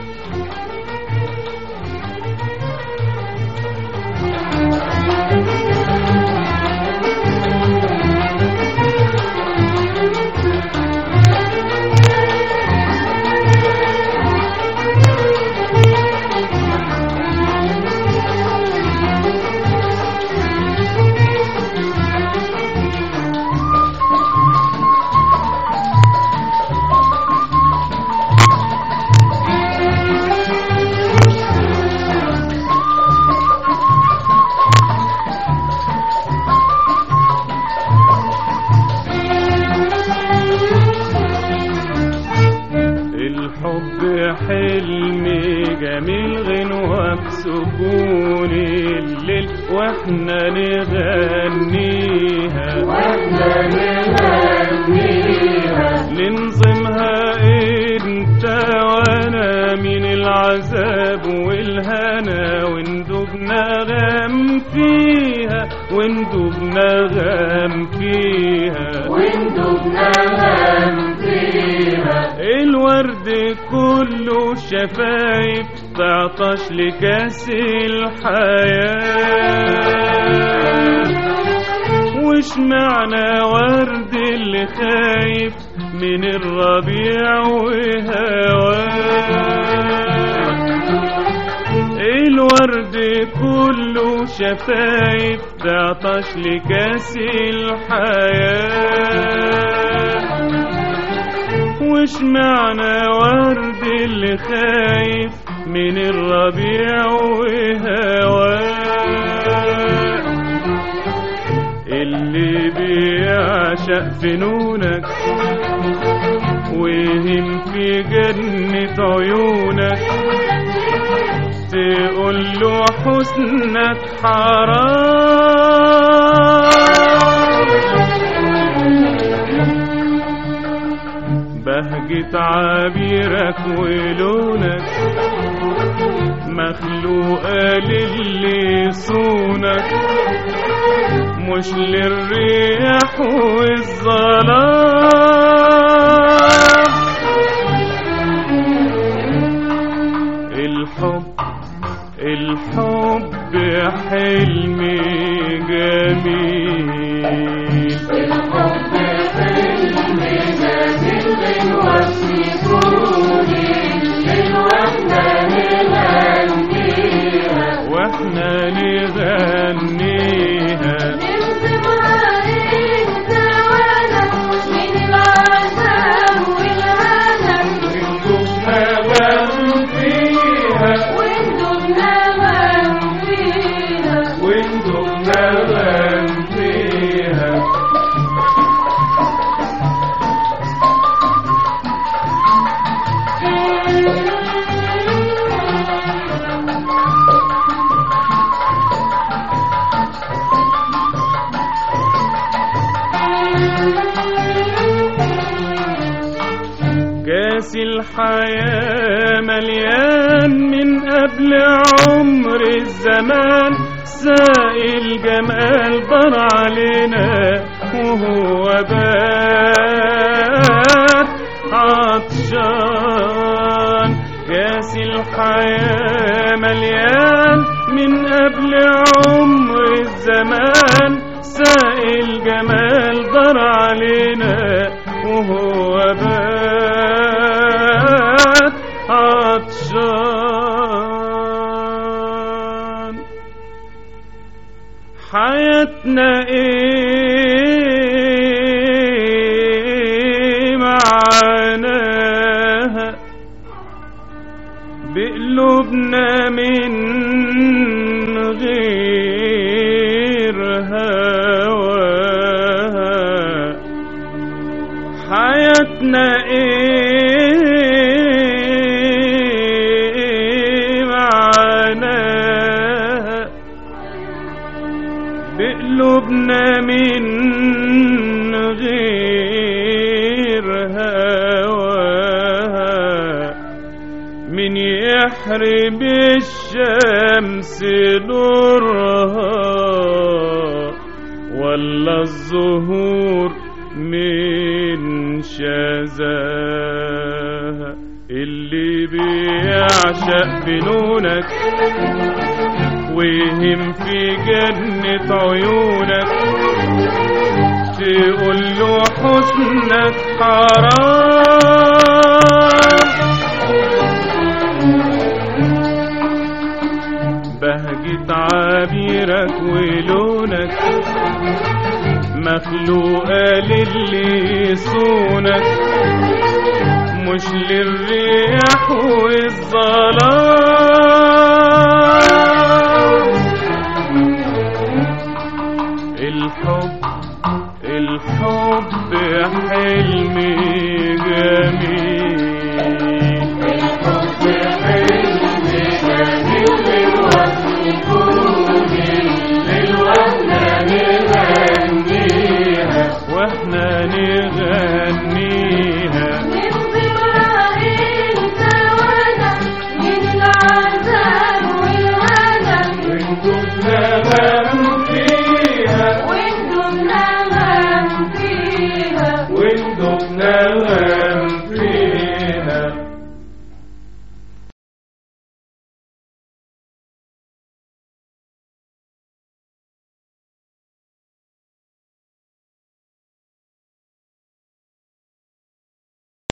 الحب حلم جميل غنوة بسكون الليل واحنا نغنيها واحنا نغنيها ننظمها انت وانا من العذاب والهنا وندوب نغم فيها وندوب نغم فيها وندوب نغم فيها الورد كله شفايف تعطش لكاس الحياة وش معنى ورد اللي خايف من الربيع وهواه الورد كله شفايف تعطش لكاس الحياة وش معنى ورد اللي خايف من الربيع وهواه اللي بيعشق فنونك وهم في جنة عيونك تقول له حسنك حرام بهجة عبيرك ولونك مخلوقة للي يصونك مش للريح والظلام الحب الحب حلم جميل الحب حلم جميل وسيكوني واحنا نغنيها واحنا نغنيها نرسمها انت وانا من العذاب والهنا وندوب نغم فيها وندوب نغم فيها وندوب نغم فيها كاس الحياة مليان من قبل عمر الزمان سائل جمال ضر علينا وهو بات عطشان كاس الحياة مليان من قبل عمر الزمان سائل جمال ضر علينا وهو بات عطشان حياتنا ايه معناها بقلوبنا من غير هواها حياتنا ايه معناها بقلوبنا من غير هواها من يحرم الشمس نورها ولا الزهور من شذاها اللي بيعشق فنونك ويهم في جنة عيونك تقول له حسنك حرام بهجة عبيرك ولونك مخلوقة للي يصونك مش للرياح والظلام